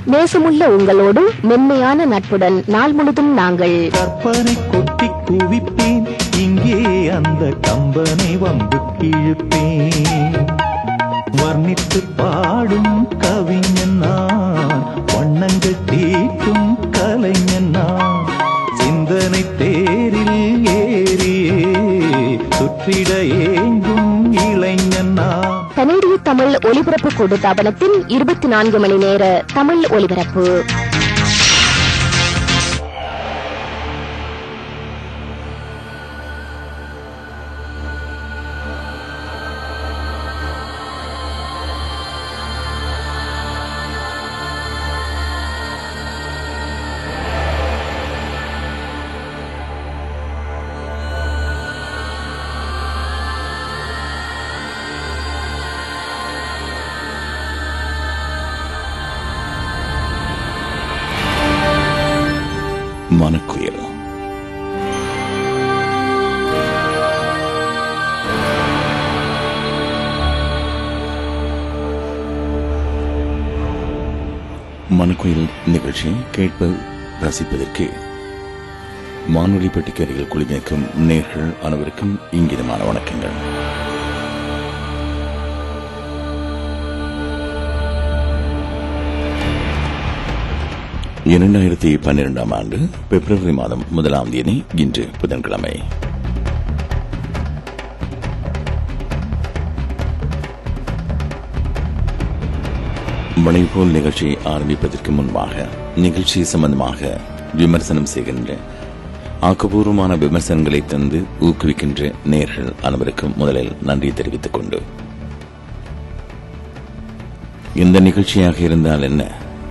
நேசமுள்ள உங்களோடு மென்மையான நட்புடன் நாள் முழுதும் நாங்கள் கற்பனை கொட்டி குவிப்பேன் இங்கே அந்த கம்பனை வம்பு கிழிப்பேன் வர்ணித்து பாடும் கவிஞன் நான் வண்ணங்கள் தீட்டும் கலைஞன் நான் சிந்தனை தேரில் ஏறியே சுற்றிட ஏங்கும் இளைஞன் நான் கனேடிய தமிழ் ஒலிபரப்பு கூட்டுத்தாபனத்தின் இருபத்தி நான்கு மணி நேர தமிழ் ஒலிபரப்பு மனக்குயில் மனக்குயில் நிகழ்ச்சி கேட்ப ரசிப்பதற்கு வானொலி பெட்டிக்கரையில் குளிநிற்கும் நேர்கள் அனைவருக்கும் இங்கிதமான வணக்கங்கள் இரண்டாயிரத்தி பன்னிரெண்டாம் ஆண்டு பிப்ரவரி மாதம் முதலாம் தேதி இன்று புதன்கிழமை மலைபோல் நிகழ்ச்சி ஆரம்பிப்பதற்கு முன்பாக நிகழ்ச்சி சம்பந்தமாக விமர்சனம் செய்கின்ற ஆக்கப்பூர்வமான விமர்சனங்களை தந்து ஊக்குவிக்கின்ற நேர்கள் அனைவருக்கும் முதலில் நன்றி தெரிவித்துக் கொண்டு எந்த நிகழ்ச்சியாக இருந்தால் என்ன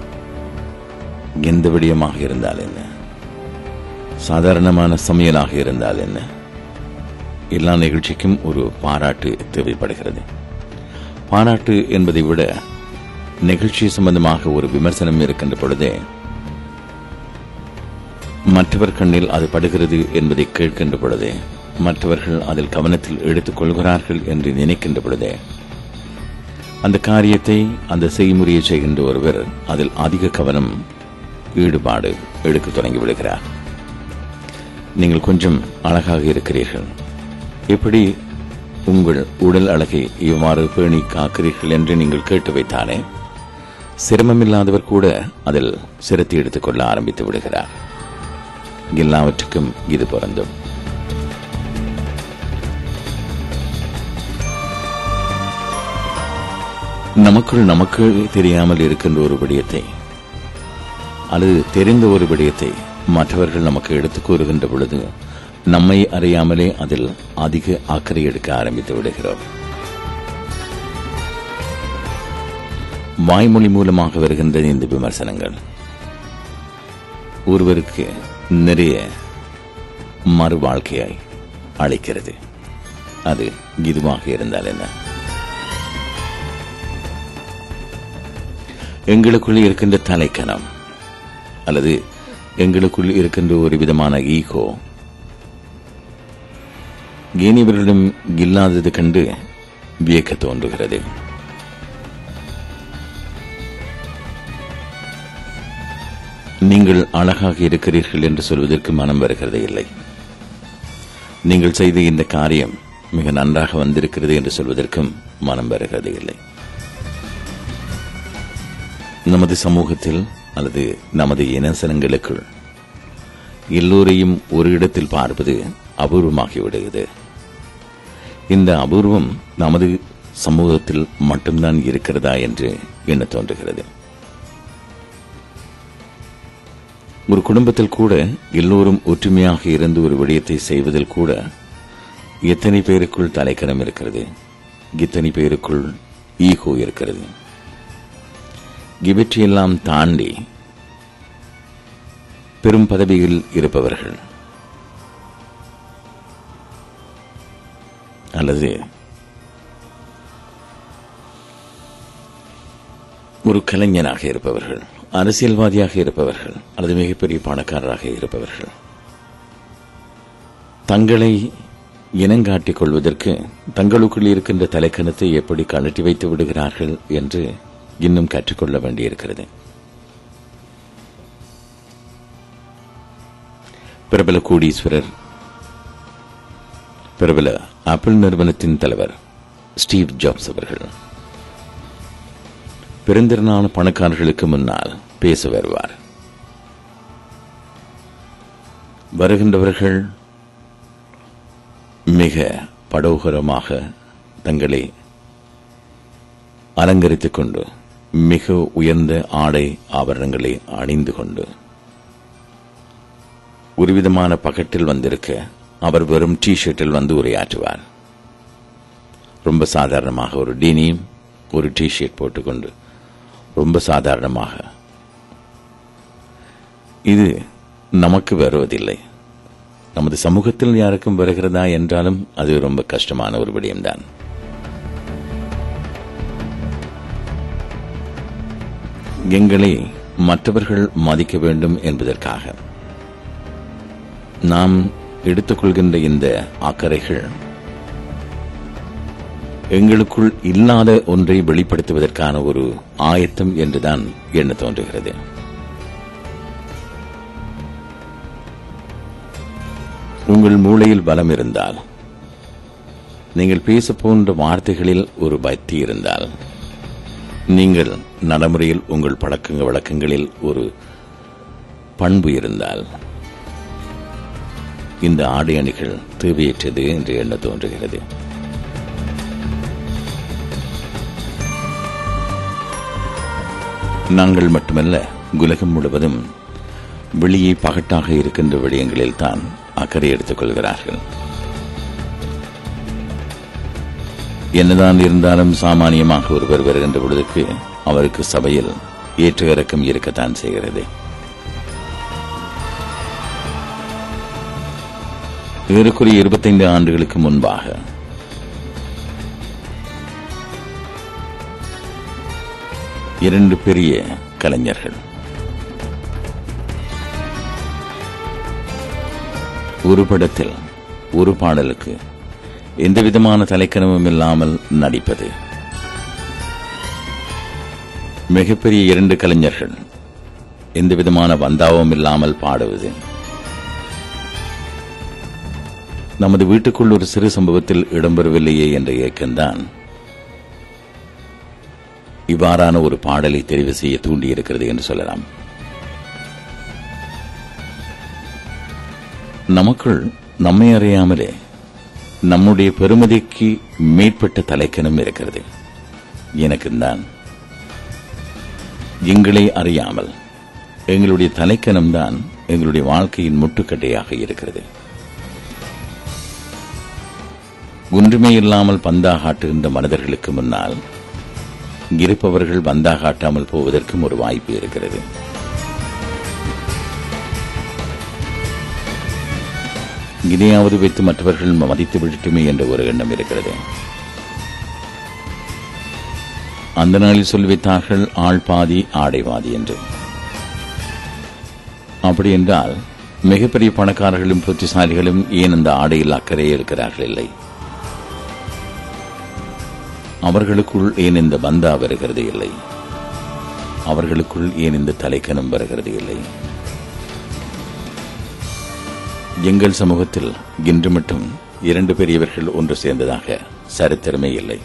எந்த விடயமாக இருந்தால் என்ன சாதாரணமான சமையலாக இருந்தால் என்ன எல்லா நிகழ்ச்சிக்கும் ஒரு பாராட்டு தேவைப்படுகிறது பாராட்டு என்பதை விட நிகழ்ச்சி சம்பந்தமாக ஒரு விமர்சனம் இருக்கின்ற பொழுதே மற்றவர் கண்ணில் அது படுகிறது என்பதை கேட்கின்ற பொழுதே மற்றவர்கள் அதில் கவனத்தில் எடுத்துக் கொள்கிறார்கள் என்று நினைக்கின்ற பொழுதே அந்த காரியத்தை அந்த செய்முறையை செய்கின்ற ஒருவர் அதில் அதிக கவனம் ஈடுபாடு எடுக்க தொடங்கி விடுகிறார் நீங்கள் கொஞ்சம் அழகாக இருக்கிறீர்கள் எப்படி உங்கள் உடல் அழகை இவ்வாறு பேணி காக்கிறீர்கள் என்று நீங்கள் கேட்டு வைத்தானே சிரமமில்லாதவர் கூட அதில் சிரத்தி எடுத்துக்கொள்ள ஆரம்பித்து விடுகிறார் எல்லாவற்றுக்கும் இது பொருந்தும் நமக்குள் நமக்கு தெரியாமல் இருக்கின்ற ஒரு விடயத்தை அல்லது தெரிந்த ஒரு விடயத்தை மற்றவர்கள் நமக்கு எடுத்துக் கூறுகின்ற பொழுது நம்மை அறியாமலே அதில் அதிக அக்கறை எடுக்க ஆரம்பித்து விடுகிறோம் வாய்மொழி மூலமாக வருகின்ற இந்த விமர்சனங்கள் ஒருவருக்கு நிறைய மறு வாழ்க்கையாய் அளிக்கிறது அது இதுவாக இருந்தால் என்ன எங்களுக்குள் இருக்கின்ற தலைக்கணம் அல்லது எங்களுக்குள் இருக்கின்ற ஒரு விதமான ஈகோ ஏனியவர்களிடம் இல்லாதது கண்டு வியக்க தோன்றுகிறது நீங்கள் அழகாக இருக்கிறீர்கள் என்று சொல்வதற்கு மனம் வருகிறதே இல்லை நீங்கள் செய்த இந்த காரியம் மிக நன்றாக வந்திருக்கிறது என்று சொல்வதற்கும் மனம் வருகிறதே இல்லை நமது சமூகத்தில் அல்லது நமது இனசனங்களுக்குள் எல்லோரையும் ஒரு இடத்தில் பார்ப்பது அபூர்வமாகிவிடுகிறது இந்த அபூர்வம் நமது சமூகத்தில் மட்டும்தான் இருக்கிறதா என்று எண்ண தோன்றுகிறது ஒரு குடும்பத்தில் கூட எல்லோரும் ஒற்றுமையாக இருந்து ஒரு விடயத்தை செய்வதில் கூட எத்தனை பேருக்குள் தலைக்கணம் இருக்கிறது எத்தனை பேருக்குள் ஈகோ இருக்கிறது இவற்றையெல்லாம் தாண்டி பெரும் பதவியில் இருப்பவர்கள் அல்லது ஒரு கலைஞனாக இருப்பவர்கள் அரசியல்வாதியாக இருப்பவர்கள் அல்லது மிகப்பெரிய பணக்காரராக இருப்பவர்கள் தங்களை இனங்காட்டிக் கொள்வதற்கு தங்களுக்குள் இருக்கின்ற தலைக்கணத்தை எப்படி கழட்டி வைத்து விடுகிறார்கள் என்று இன்னும் கற்றுக்கொள்ள வேண்டியிருக்கிறது பிரபல கோடீஸ்வரர் பிரபல ஆப்பிள் நிறுவனத்தின் தலைவர் ஸ்டீவ் ஜாப்ஸ் அவர்கள் பெருந்திறனான பணக்காரர்களுக்கு முன்னால் பேச வருவார் வருகின்றவர்கள் மிக படோகரமாக தங்களை அலங்கரித்துக் கொண்டு மிக உயர்ந்த ஆடை ஆபரணங்களை அணிந்து கொண்டு ஒருவிதமான பகட்டில் வந்திருக்க அவர் வெறும் டி ஷர்ட்டில் வந்து உரையாற்றுவார் ரொம்ப சாதாரணமாக ஒரு டினியும் ஒரு டி ஷர்ட் போட்டுக்கொண்டு ரொம்ப சாதாரணமாக இது நமக்கு வருவதில்லை நமது சமூகத்தில் யாருக்கும் வருகிறதா என்றாலும் அது ரொம்ப கஷ்டமான ஒரு விடயம்தான் எங்களை மற்றவர்கள் மதிக்க வேண்டும் என்பதற்காக நாம் எடுத்துக்கொள்கின்ற இந்த அக்கறைகள் எங்களுக்குள் இல்லாத ஒன்றை வெளிப்படுத்துவதற்கான ஒரு ஆயத்தம் என்றுதான் எண்ண தோன்றுகிறது உங்கள் மூளையில் பலம் இருந்தால் நீங்கள் பேச போன்ற வார்த்தைகளில் ஒரு பக்தி இருந்தால் நீங்கள் நடைமுறையில் உங்கள் பழக்க வழக்கங்களில் ஒரு பண்பு இருந்தால் இந்த ஆடை அணிகள் தேவையற்றது என்று எண்ண தோன்றுகிறது நாங்கள் மட்டுமல்ல உலகம் முழுவதும் வெளியே பகட்டாக இருக்கின்ற விடயங்களில் தான் அக்கறை எடுத்துக் கொள்கிறார்கள் என்னதான் இருந்தாலும் சாமானியமாக ஒருவர் வருகின்ற பொழுதுக்கு அவருக்கு சபையில் ஏற்ற இறக்கம் இருக்கத்தான் செய்கிறது ஏறக்குறைய இருபத்தைந்து ஆண்டுகளுக்கு முன்பாக இரண்டு பெரிய கலைஞர்கள் ஒரு படத்தில் ஒரு பாடலுக்கு எந்தவிதமான தலைக்கணமும் இல்லாமல் நடிப்பது மிகப்பெரிய இரண்டு கலைஞர்கள் எந்தவிதமான வந்தாவும் இல்லாமல் பாடுவது நமது வீட்டுக்குள் ஒரு சிறு சம்பவத்தில் இடம்பெறவில்லையே என்ற இயக்கம்தான் இவ்வாறான ஒரு பாடலை தெரிவு செய்ய தூண்டியிருக்கிறது என்று சொல்லலாம் நமக்குள் நம்மை அறியாமலே நம்முடைய பெருமதிக்கு மேற்பட்ட தலைக்கணம் இருக்கிறது எனக்கு தான் எங்களை அறியாமல் எங்களுடைய தலைக்கணம் தான் எங்களுடைய வாழ்க்கையின் முட்டுக்கட்டையாக இருக்கிறது ஒன்றுமே இல்லாமல் பந்தாகாட்டுகின்ற மனிதர்களுக்கு முன்னால் இருப்பவர்கள் பந்தாகாட்டாமல் போவதற்கும் ஒரு வாய்ப்பு இருக்கிறது இதையாவது வைத்து மற்றவர்கள் மதித்து விடட்டுமே என்ற ஒரு எண்ணம் இருக்கிறது அந்த நாளில் சொல்லி வைத்தார்கள் ஆள் பாதி ஆடைவாதி என்று அப்படி என்றால் மிகப்பெரிய பணக்காரர்களும் புத்திசாலிகளும் ஏன் அந்த ஆடையில் அக்கறை இருக்கிறார்கள் இல்லை அவர்களுக்குள் ஏன் இந்த பந்தா வருகிறது இல்லை அவர்களுக்குள் ஏன் இந்த தலைக்கணம் வருகிறது இல்லை எங்கள் சமூகத்தில் இன்று மட்டும் இரண்டு பெரியவர்கள் ஒன்று சேர்ந்ததாக சரித்திரமே இல்லை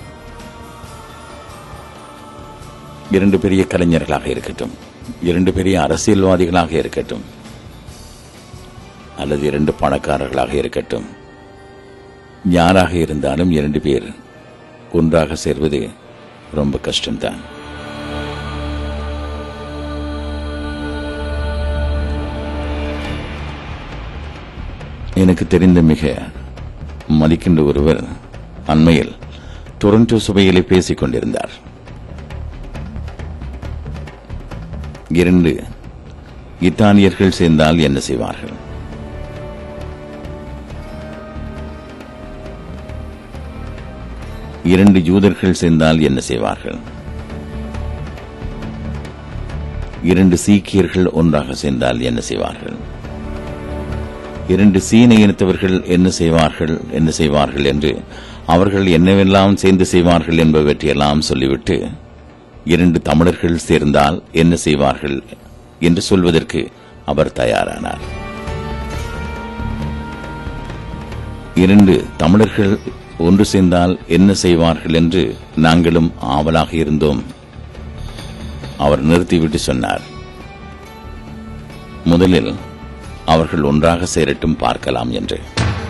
இரண்டு பெரிய கலைஞர்களாக இருக்கட்டும் இரண்டு பெரிய அரசியல்வாதிகளாக இருக்கட்டும் அல்லது இரண்டு பணக்காரர்களாக இருக்கட்டும் யாராக இருந்தாலும் இரண்டு பேர் ஒன்றாக சேர்வது ரொம்ப கஷ்டம்தான் எனக்கு தெரிந்த மிக மதிக்கின்ற ஒருவர் அண்மையில் டொரண்டோ சபையிலே பேசிக் கொண்டிருந்தார் இரண்டு இத்தாலியர்கள் சேர்ந்தால் என்ன செய்வார்கள் இரண்டு யூதர்கள் சேர்ந்தால் என்ன செய்வார்கள் இரண்டு சீக்கியர்கள் ஒன்றாக சேர்ந்தால் என்ன செய்வார்கள் இரண்டு சீன இனத்தவர்கள் என்ன செய்வார்கள் என்ன செய்வார்கள் என்று அவர்கள் என்னவெல்லாம் சேர்ந்து செய்வார்கள் என்பவற்றையெல்லாம் சொல்லிவிட்டு இரண்டு தமிழர்கள் சேர்ந்தால் என்ன செய்வார்கள் என்று சொல்வதற்கு அவர் தயாரானார் இரண்டு தமிழர்கள் ஒன்று சேர்ந்தால் என்ன செய்வார்கள் என்று நாங்களும் ஆவலாக இருந்தோம் அவர் நிறுத்திவிட்டு சொன்னார் முதலில் அவர்கள் ஒன்றாக சேரட்டும் பார்க்கலாம் என்று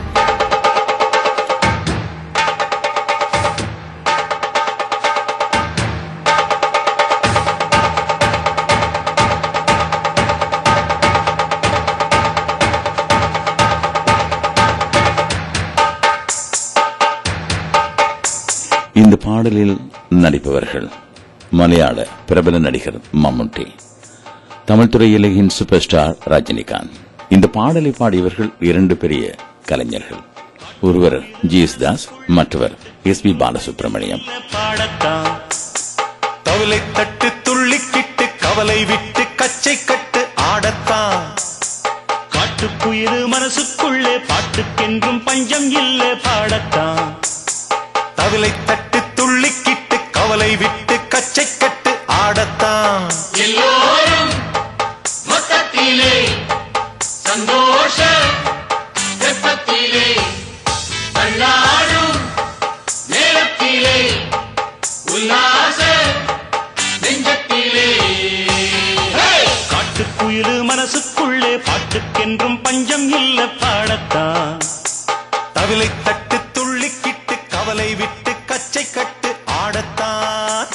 இந்த பாடலில் நடிப்பவர்கள் மலையாள பிரபல நடிகர் மம்முட்டி தமிழ் துறையிலேயின் சூப்பர் ஸ்டார் ரஜினிகாந்த் இந்த பாடலை பாடியவர்கள் இரண்டு பெரிய கலைஞர்கள் ஒருவர் ஜி எஸ் தாஸ் மற்றவர் எஸ் பி பாலசுப்ரமணியம் பாடத்தான் தவிலை தட்டு துள்ளிக்கிட்டு கவலை விட்டு கச்சை கட்டு ஆடத்தான் காட்டுக்குயிரு மனசுக்குள்ளே பாட்டுக்கென்றும் பஞ்சம் இல்ல பாடத்தான் தவிலை தட்டு துள்ளிக்கிட்டு கவலை விட்டு கச்சை கட்டு ஆடத்தான் எல்லோரும் மொத்தத்திலே சந்தோஷ வெப்பத்திலே தள்ளாடும் நேரத்திலே உல்லாச நெஞ்சத்திலே காட்டுக்குயிரு மனசுக்குள்ளே பாட்டுக்கென்றும் பஞ்சம் இல்ல பாடத்தான் தவிலை தட்டு துள்ளிக்கிட்டு கவலை விட்டு கச்சை கட்டு ஆடத்தான்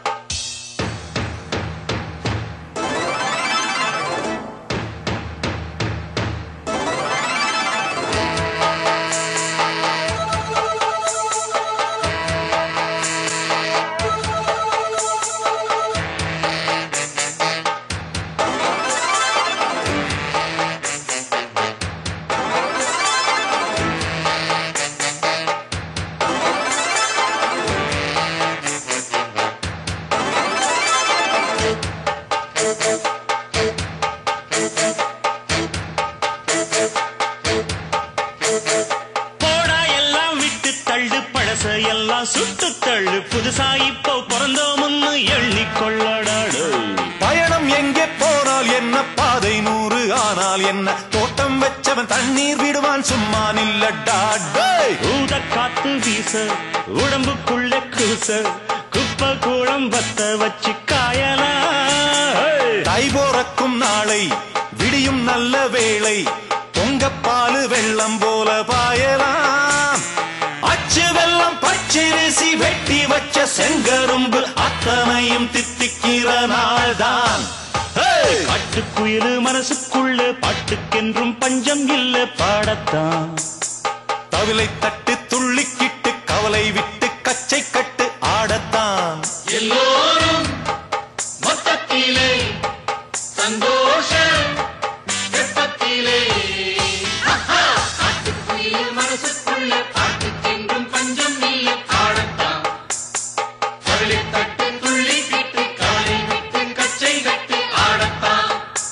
போடா எல்லாம் விட்டு தள்ளு பழச எல்லாம் சுட்டு தள்ளு புதுசா இப்போ பிறந்தோம்னு எண்ணிக்கொள்ளடாடு பயணம் எங்கே போனால் என்ன பாதை நூறு ஆனால் என்ன தோட்டம் வச்சவன் தண்ணீர் விடுவான் சும்மா நில்லடா டேய். ஊத காத்து வீச உடம்புக்குள்ள கூச குப்பை கூளம் வத்த வச்சு காயலாம் தை போறக்கும் நாளை விடியும் நல்ல வேளை பொங்கப்பாலு வெள்ளம் போல பாயலாம் அச்சு வெள்ளம் பச்சரிசி வெட்டி வச்ச செங்கரும்பு அத்தனையும் தித்திக்கிற நாள்தான் காட்டுக்குயிரு மனசுக்குள்ள பாட்டுக்கென்றும் பஞ்சம் இல்ல பாடத்தான் தவிலை தட்டு துள்ளிக்கிட்டு கவலை விட்டு கச்சை கட்டு ஆடத்தான் எல்லோரும் மொத்தத்திலே சந்தோஷ வெப்பத்திலே காட்டுக்குயில் மனசுக்குள்ள பாட்டுக்கென்றும் பஞ்சம் இல்ல பாடத்தான் கவலை தட்டு துள்ளி விட்டு கவலை விட்டு கச்சை கட்டு ஆடத்தான்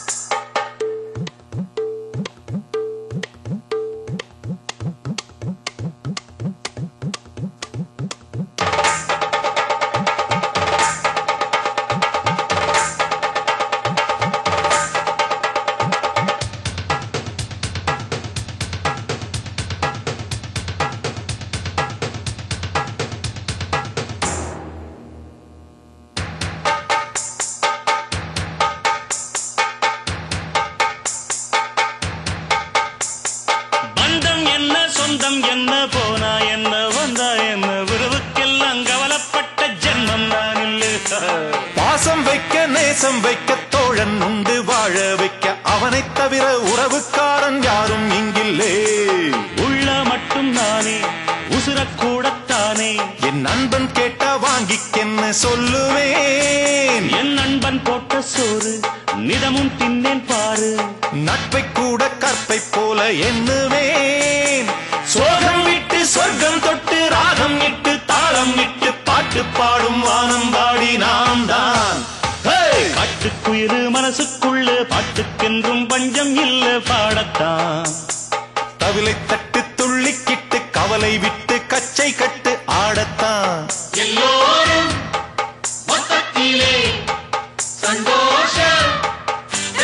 பந்தம் என்ன சொந்தம் என்ன போனா என்ன வந்தா என்ன உறவுக்கெல்லாம் கவலைப்பட்ட ஜென்மம் நான் இல்ல பாசம் வைக்க நேசம் வைக்க தோழன் உண்டு வாழ வைக்க அவனைத் தவிர உறவுக்காரன் யாரும் இங்கில்லே உள்ள மட்டும் நானே உசுரக்கூடத்தானே என் நண்பன் கேட்டா வாங்கிக்கென்னு சொல்லுவேன் என் நண்பன் போட்ட சோறு நிதமும் தின்னேன் பாரு நட்பை கூட கற்பை போல எண்ணுவேன் சோகம் விட்டு சொர்க்கம் தொட்டு ராகம் இட்டு தாளம் இட்டு பாட்டு பாடும் வானம் பாடி நாம் தான் காட்டுக்குயிரு மனசுக்குள்ள பாட்டுக்கென்றும் பஞ்சம் இல்ல பாடத்தான் தவிலை தட்டு துள்ளிக்கிட்டு கவலை விட்டு கச்சை கட்டு ஆடத்தான் எல்லோரும் மொத்தத்திலே சந்தோஷ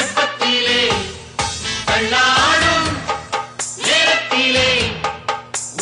வெப்பத்திலே தள்ளாடும் நேரத்திலே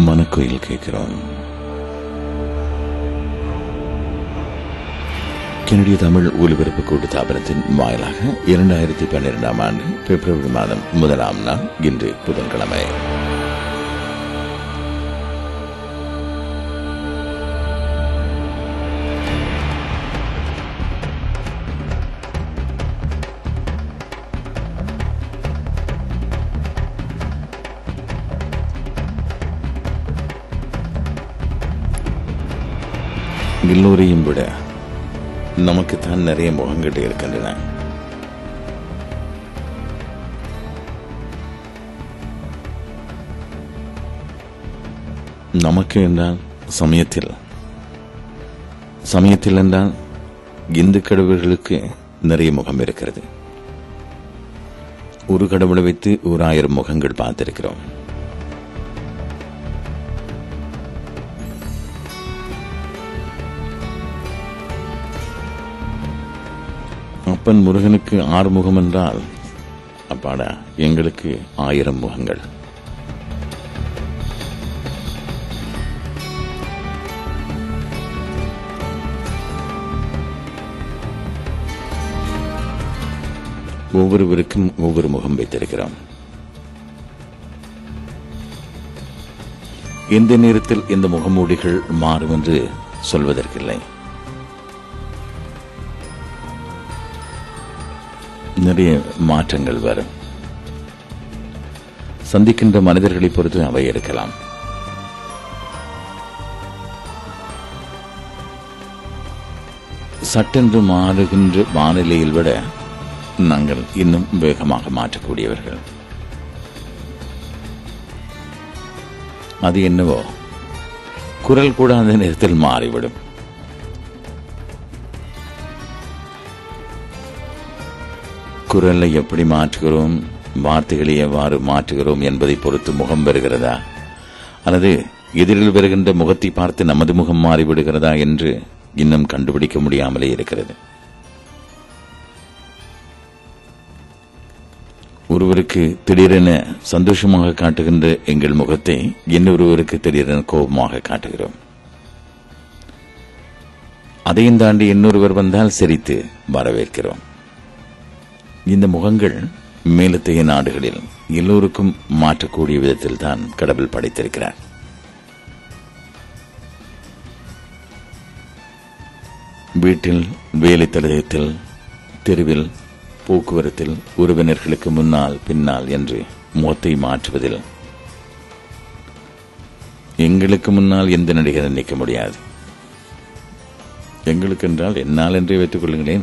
மனக்குயில் கேட்கிறோம் கெனடிய தமிழ் ஒலிபரப்பு கூட்டு தாபனத்தின் வாயிலாக இரண்டாயிரத்தி பன்னிரெண்டாம் ஆண்டு பிப்ரவரி மாதம் முதலாம் நாள் இன்று புதன்கிழமை எல்லோரையும் விட நமக்குத்தான் நிறைய முகங்கள் இருக்கின்றன நமக்கு என்றால் சமயத்தில் சமயத்தில் என்றால் இந்து கடவுள்களுக்கு நிறைய முகம் இருக்கிறது ஒரு கடவுளை வைத்து ஒரு ஆயிரம் முகங்கள் பார்த்திருக்கிறோம் அப்பன் முருகனுக்கு ஆறு முகம் என்றால் அப்பாடா எங்களுக்கு ஆயிரம் முகங்கள் ஒவ்வொருவருக்கும் ஒவ்வொரு முகம் வைத்திருக்கிறோம் எந்த நேரத்தில் இந்த முகமூடிகள் மாறும் என்று சொல்வதற்கில்லை நிறைய மாற்றங்கள் வரும் சந்திக்கின்ற மனிதர்களை பொறுத்து அவை இருக்கலாம் சட்டென்று மாறுகின்ற வானிலையில் விட நாங்கள் இன்னும் வேகமாக மாற்றக்கூடியவர்கள் அது என்னவோ குரல் கூட அந்த நேரத்தில் மாறிவிடும் குரலை எப்படி மாற்றுகிறோம் வார்த்தைகளை எவ்வாறு மாற்றுகிறோம் என்பதை பொறுத்து முகம் வருகிறதா அல்லது எதிரில் வருகின்ற முகத்தை பார்த்து நமது முகம் மாறிவிடுகிறதா என்று இன்னும் கண்டுபிடிக்க முடியாமலே இருக்கிறது ஒருவருக்கு திடீரென சந்தோஷமாக காட்டுகின்ற எங்கள் முகத்தை இன்னொருவருக்கு திடீரென கோபமாக காட்டுகிறோம் அதையும் தாண்டி இன்னொருவர் வந்தால் சிரித்து வரவேற்கிறோம் இந்த முகங்கள் மேலத்தைய நாடுகளில் எல்லோருக்கும் மாற்றக்கூடிய விதத்தில் தான் கடவுள் படைத்திருக்கிறார் வீட்டில் வேலை தடயத்தில் தெருவில் போக்குவரத்தில் உறவினர்களுக்கு முன்னால் பின்னால் என்று முகத்தை மாற்றுவதில் எங்களுக்கு முன்னால் எந்த நடிகரை நிற்க முடியாது எங்களுக்கு என்றால் என்னால் என்றே வைத்துக் கொள்ளுங்களேன்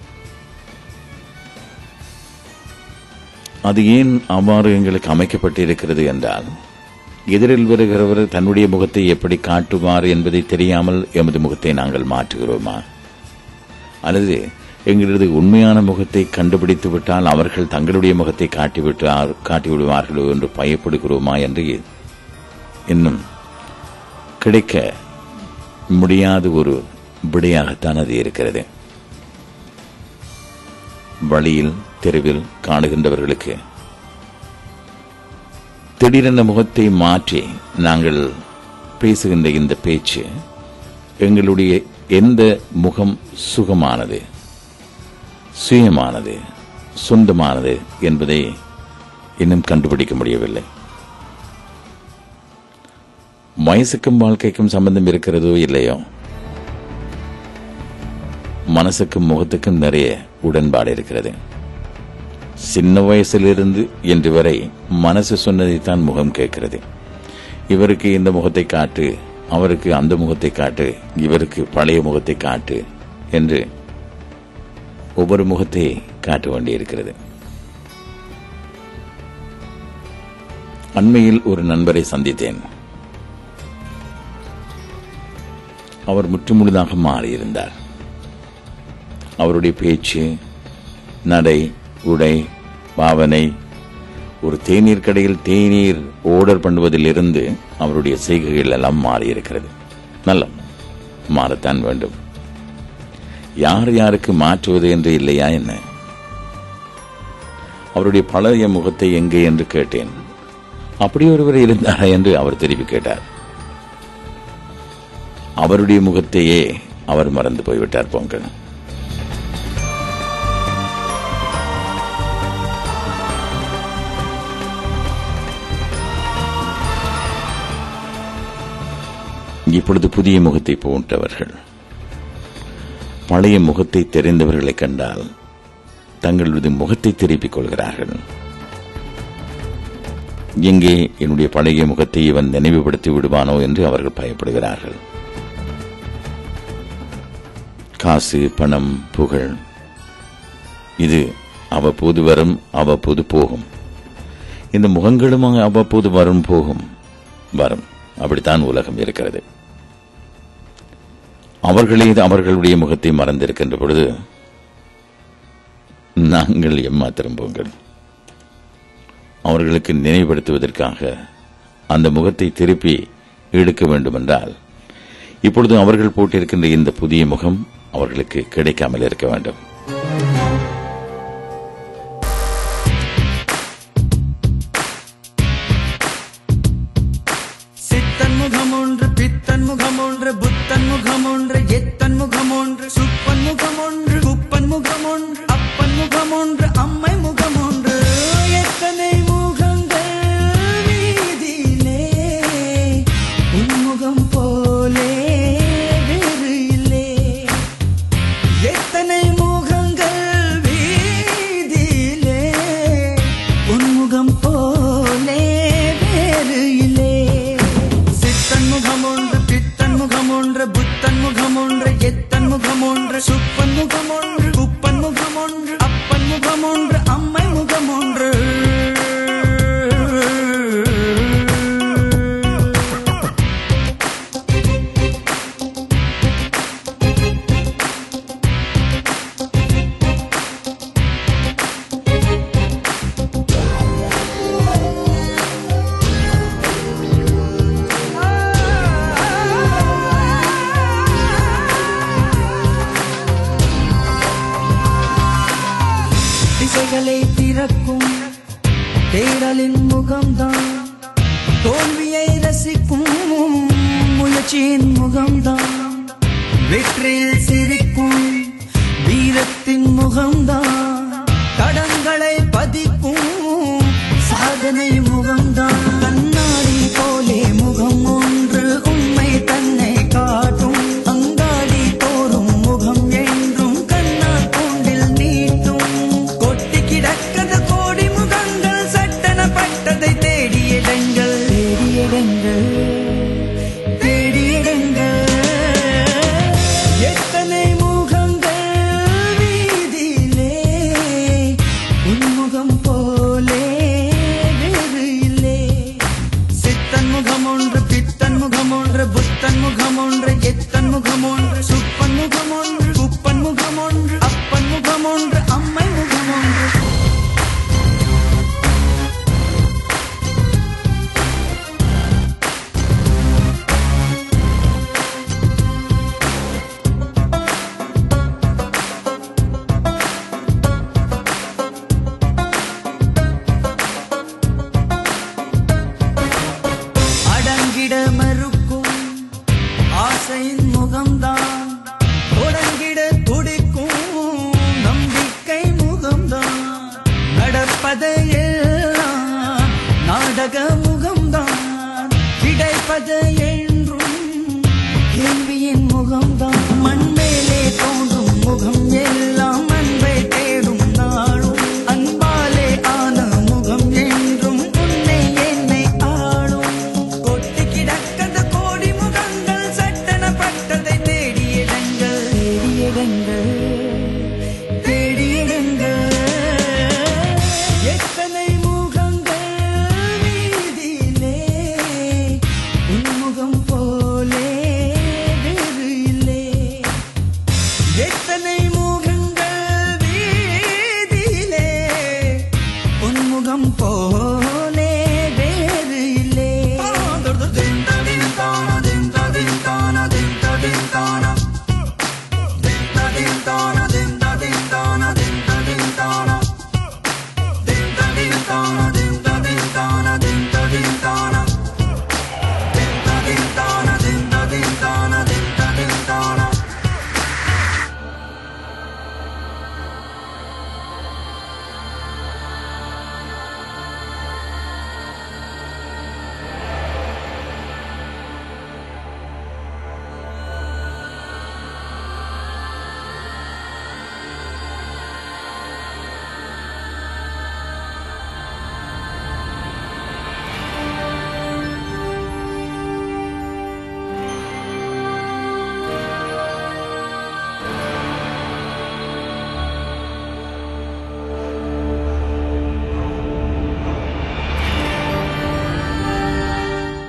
அது ஏன் அவ்வாறு எங்களுக்கு அமைக்கப்பட்டிருக்கிறது என்றால் எதிரில் வருகிறவர் தன்னுடைய முகத்தை எப்படி காட்டுவார் என்பதை தெரியாமல் எமது முகத்தை நாங்கள் மாற்றுகிறோமா அல்லது எங்களது உண்மையான முகத்தை கண்டுபிடித்து விட்டால் அவர்கள் தங்களுடைய முகத்தை காட்டிவிட்டார் காட்டிவிடுவார்களோ என்று பயப்படுகிறோமா என்று இன்னும் கிடைக்க முடியாத ஒரு விடையாகத்தான் அது இருக்கிறது வழியில் தெருவில் காணுகின்றவர்களுக்கு திடீரென முகத்தை மாற்றி நாங்கள் பேசுகின்ற இந்த பேச்சு எங்களுடைய எந்த முகம் சுகமானது சுயமானது சொந்தமானது என்பதை இன்னும் கண்டுபிடிக்க முடியவில்லை வயசுக்கும் வாழ்க்கைக்கும் சம்பந்தம் இருக்கிறதோ இல்லையோ மனசுக்கும் முகத்துக்கும் நிறைய உடன்பாடு இருக்கிறது சின்ன வயசிலிருந்து என்று வரை மனசு சொன்னதைத்தான் முகம் கேட்கிறது இவருக்கு இந்த முகத்தை காட்டு அவருக்கு அந்த முகத்தை காட்டு இவருக்கு பழைய முகத்தை காட்டு என்று ஒவ்வொரு முகத்தை காட்ட வேண்டியிருக்கிறது அண்மையில் ஒரு நண்பரை சந்தித்தேன் அவர் முற்றுமுழுதாக மாறியிருந்தார் அவருடைய பேச்சு நடை உடை பாவனை ஒரு தேநீர் கடையில் தேநீர் ஆர்டர் பண்ணுவதில் இருந்து அவருடைய செய்கைகள் எல்லாம் மாறியிருக்கிறது நல்ல மாறத்தான் வேண்டும் யார் யாருக்கு மாற்றுவது என்று இல்லையா என்ன அவருடைய பழைய முகத்தை எங்கே என்று கேட்டேன் அப்படி ஒருவர் இருந்தாரா என்று அவர் திருப்பி கேட்டார் அவருடைய முகத்தையே அவர் மறந்து போய்விட்டார் போங்கள் இப்பொழுது புதிய முகத்தை போன்றவர்கள் பழைய முகத்தை தெரிந்தவர்களை கண்டால் தங்களது முகத்தை திருப்பிக் கொள்கிறார்கள் எங்கே என்னுடைய பழைய முகத்தை இவன் நினைவுபடுத்தி விடுவானோ என்று அவர்கள் பயப்படுகிறார்கள் காசு பணம் புகழ் இது அவ்வப்போது வரும் அவ்வப்போது போகும் இந்த முகங்களும் அவ்வப்போது வரும் போகும் வரும் அப்படித்தான் உலகம் இருக்கிறது அவர்களே அவர்களுடைய முகத்தை மறந்திருக்கின்ற பொழுது நாங்கள் எம்மாத்திரம் போங்கள் அவர்களுக்கு நினைவுபடுத்துவதற்காக அந்த முகத்தை திருப்பி எடுக்க வேண்டுமென்றால் இப்பொழுது அவர்கள் போட்டிருக்கின்ற இந்த புதிய முகம் அவர்களுக்கு கிடைக்காமல் இருக்க வேண்டும் சித்தன் முகம் ஒன்று பித்தன் முகம் ஒன்று புத்தன் முகம் ஒன்று எத்தன் முகம் ஒன்று சுப்பன் முகம் ஒன்று குப்பன் முகம் ஒன்று அப்பன் முகம் ஒன்று அம்மை முகம் ஒன்று எத்தனை முகங்கள் வீதியிலே உன்முகம் போலே வேறு இல்லை எத்தனை முகங்கள் வீதியிலே உன்முகம் போலே வேறு இல்லை சித்தன் முகம் ஒன்று பித்தன் முகம் ஒன்று புத்தன் முகம் ஒன்று எத்தன் முகம் ஒன்று சுப்பன் முகம் ஒன்று குப்பன் முகம் ஒன்று அப்பன் முகம் ஒன்று அம்மை முகம் ஒன்று திசைகளை திறக்கும் தேடலின் முகம்தான் தோல்வியை ரசிக்கும் முயற்சியின் முகம்தான் வெற்றியில் சிரிக்கும் வீரத்தின் முகம்தான் தடங்களை பதிக்கும் சாதனை முகம்தான் கண்ணாடி போலே முகம் ஒன்று உண்மை தன்னை காட்டும் அங்காடி தோறும் முகம் என்றும் கண்ணால் கூண்டில் நீட்டும் கொட்டி கிடக்கத கோடி முகங்கள் சட்டனப்பட்டதை தேடி இடங்கள் தேடி இடங்கள் தேடி இடங்கள் எத்தனை முகங்கள் வீதியிலே உன்முகம் போலே வேறு இல்லை சித்தன் முகம் ஒன்று பித்தன் முகம் ஒன்று புத்தன் முகம் ஒன்று எத்தன் முகம் ஒன்று சுப்பன் முகம் ஒன்று குப்பன் முகம் ஒன்று அப்பன் முகம் ஒன்று அம்மை முகம் ஒன்று அடங்கிட மறுக்கும் ஆசையின் முகம்தான் தொடங்கிட துடிக்கும் நம்பிக்கை முகம்தான் நடப்பதையெல்லாம் நாடக முகம்தான் கிடைப்பது என்றும் கேள்வியின் முகம்தான் மண்மேலே தோன்றும் முகம் எல்லாம் அன்பை தேடும் நாளும் அன்பாலே ஆன முகம் என்றும் உன்னை என்னை ஆளும் கொட்டி கிடக்கத கோடி முகங்கள் சட்டனப்பட்டதை தேடி இடங்கள் தேடி இடங்கள் தேடி இடங்கள் எத்தனை முகங்கள் வீதியிலே உன்முகம் போலே வேறு இல்லை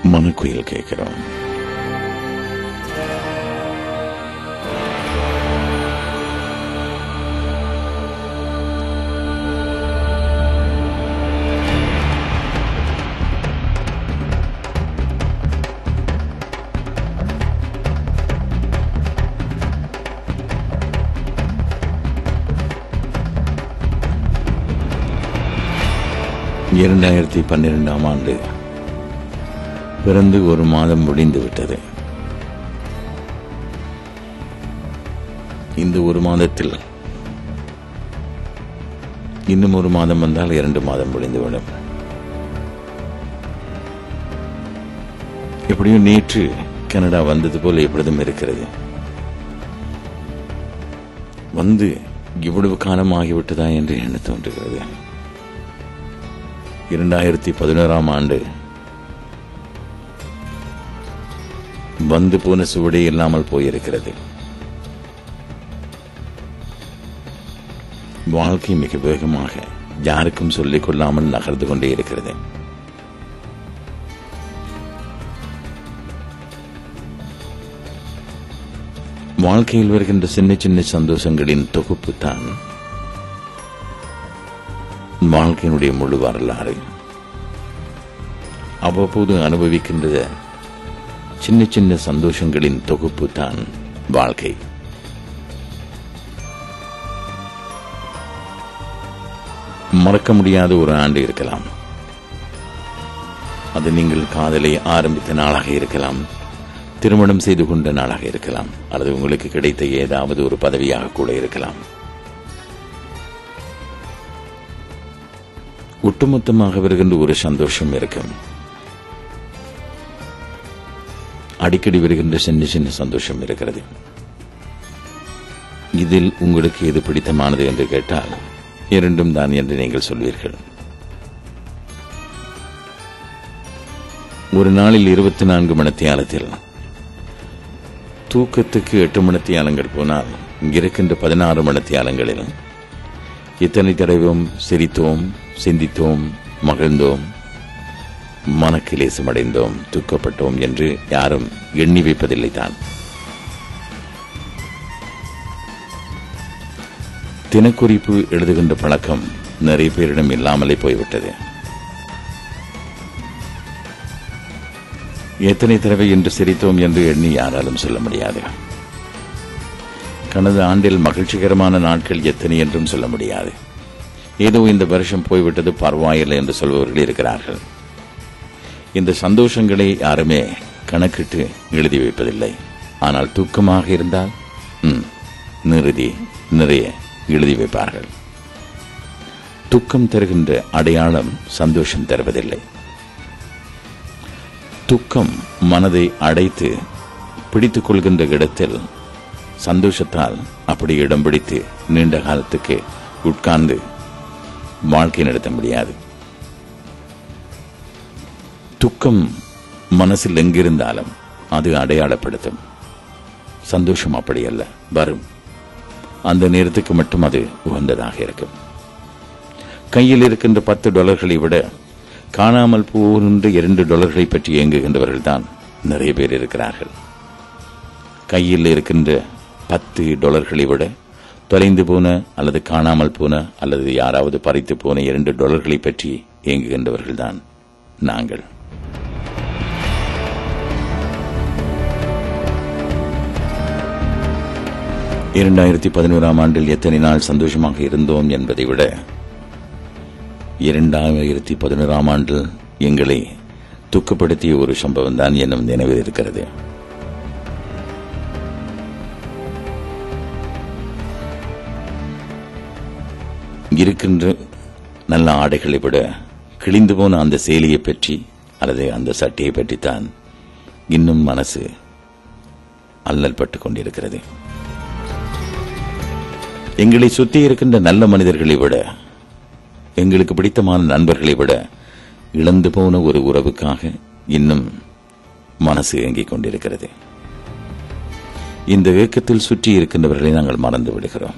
மனக்குயில் கேட்கிறோம் இரண்டாயிரத்தி பன்னிரெண்டாம் ஆண்டு பிறந்து ஒரு மாதம் முடிந்து விட்டது இந்த ஒரு மாதத்தில் இன்னும் ஒரு மாதம் வந்தால் இரண்டு மாதம் முடிந்துவிடும் எப்படியும் நேற்று கனடா வந்தது போல எப்பொழுதும் இருக்கிறது வந்து இவ்வளவு காலம் ஆகிவிட்டதா என்று எண்ண தோன்றுகிறது இரண்டாயிரத்தி பதினோராம் ஆண்டு வந்து போன சுவடே இல்லாமல் போயிருக்கிறது வாழ்க்கை மிக வேகமாக யாருக்கும் சொல்லிக் கொள்ளாமல் நகர்ந்து கொண்டே இருக்கிறது வாழ்க்கையில் வருகின்ற சின்ன சின்ன சந்தோஷங்களின் தொகுப்பு தான் வாழ்க்கையினுடைய முழு வரலாறு அவ்வப்போது அனுபவிக்கின்ற சின்ன சின்ன சந்தோஷங்களின் தொகுப்பு தான் வாழ்க்கை மறக்க முடியாத ஒரு ஆண்டு இருக்கலாம் அது நீங்கள் காதலை ஆரம்பித்த நாளாக இருக்கலாம் திருமணம் செய்து கொண்ட நாளாக இருக்கலாம் அல்லது உங்களுக்கு கிடைத்த ஏதாவது ஒரு பதவியாக கூட இருக்கலாம் ஒட்டுமொத்தமாக வருகின்ற ஒரு சந்தோஷம் இருக்கும் அடிக்கடி வருகின்ற சின்ன சின்ன சந்தோஷம் இருக்கிறது இதில் உங்களுக்கு எது பிடித்தமானது என்று கேட்டால் இரண்டும் தான் என்று நீங்கள் சொல்வீர்கள் ஒரு நாளில் இருபத்தி நான்கு மணித்தியாலத்தில் தூக்கத்துக்கு எட்டு மணித்தியாலங்கள் போனால் இங்கிருக்கின்ற பதினாறு மணித்தியாலங்களில் இத்தனை தடவையும் சிரித்தோம் சிந்தித்தோம் மகிழ்ந்தோம் மனக்கிலேசமடைந்தோம் துக்கப்பட்டோம் என்று யாரும் எண்ணி வைப்பதில்லை தான் தினக்குறிப்பு எழுதுகின்ற பழக்கம் நிறைய பேரிடம் இல்லாமலே போய்விட்டது எத்தனை தடவை என்று சிரித்தோம் என்று எண்ணி யாராலும் சொல்ல முடியாது கடந்த ஆண்டில் மகிழ்ச்சிகரமான நாட்கள் எத்தனை என்றும் சொல்ல முடியாது ஏதோ இந்த வருஷம் போய்விட்டது பரவாயில்லை என்று சொல்பவர்கள் இருக்கிறார்கள் இந்த சந்தோஷங்களை யாருமே கணக்கிட்டு எழுதி வைப்பதில்லை ஆனால் தூக்கமாக இருந்தால் ம், நிறுதி நிறைய எழுதி வைப்பார்கள் துக்கம் தருகின்ற அடையாளம் சந்தோஷம் தருவதில்லை துக்கம் மனதை அடைத்து பிடித்துக் கொள்கின்ற இடத்தில் சந்தோஷத்தால் அப்படி இடம் பிடித்து நீண்ட காலத்துக்கு உட்கார்ந்து வாழ்க்கை நடத்த முடியாது துக்கம் மனசில் எங்கிருந்தாலும் அது அடையாளப்படுத்தும் சந்தோஷம் அப்படி அல்ல வரும் அந்த நேரத்துக்கு மட்டும் அது உகந்ததாக இருக்கும் கையில் இருக்கின்ற பத்து டாலர்களை விட காணாமல் போகின்ற இரண்டு டாலர்களை பற்றி இயங்குகின்றவர்கள் தான் நிறைய பேர் இருக்கிறார்கள் கையில் இருக்கின்ற பத்து டாலர்களை விட தொலைந்து போன அல்லது காணாமல் போன அல்லது யாராவது பறித்து போன இரண்டு டாலர்களை பற்றி இயங்குகின்றவர்கள் தான் நாங்கள் இரண்டாயிரத்தி பதினோராம் ஆண்டில் எத்தனை நாள் சந்தோஷமாக இருந்தோம் என்பதை விட இரண்டாயிரத்தி பதினோராம் ஆண்டில் எங்களை துக்கப்படுத்திய ஒரு சம்பவம் தான் என்னும் நினைவில் இருக்கிறது இருக்கின்ற நல்ல ஆடைகளை விட கிழிந்து போன அந்த சேலையை பற்றி அல்லது அந்த சட்டையை பற்றித்தான் இன்னும் மனசு அல்லல் பட்டுக் கொண்டிருக்கிறது எங்களை சுற்றி இருக்கின்ற நல்ல மனிதர்களை விட எங்களுக்கு பிடித்தமான நண்பர்களை விட இழந்து போன ஒரு உறவுக்காக இன்னும் மனசு ஏங்கிக் கொண்டிருக்கிறது இந்த இயக்கத்தில் சுற்றி இருக்கின்றவர்களை நாங்கள் மறந்து விடுகிறோம்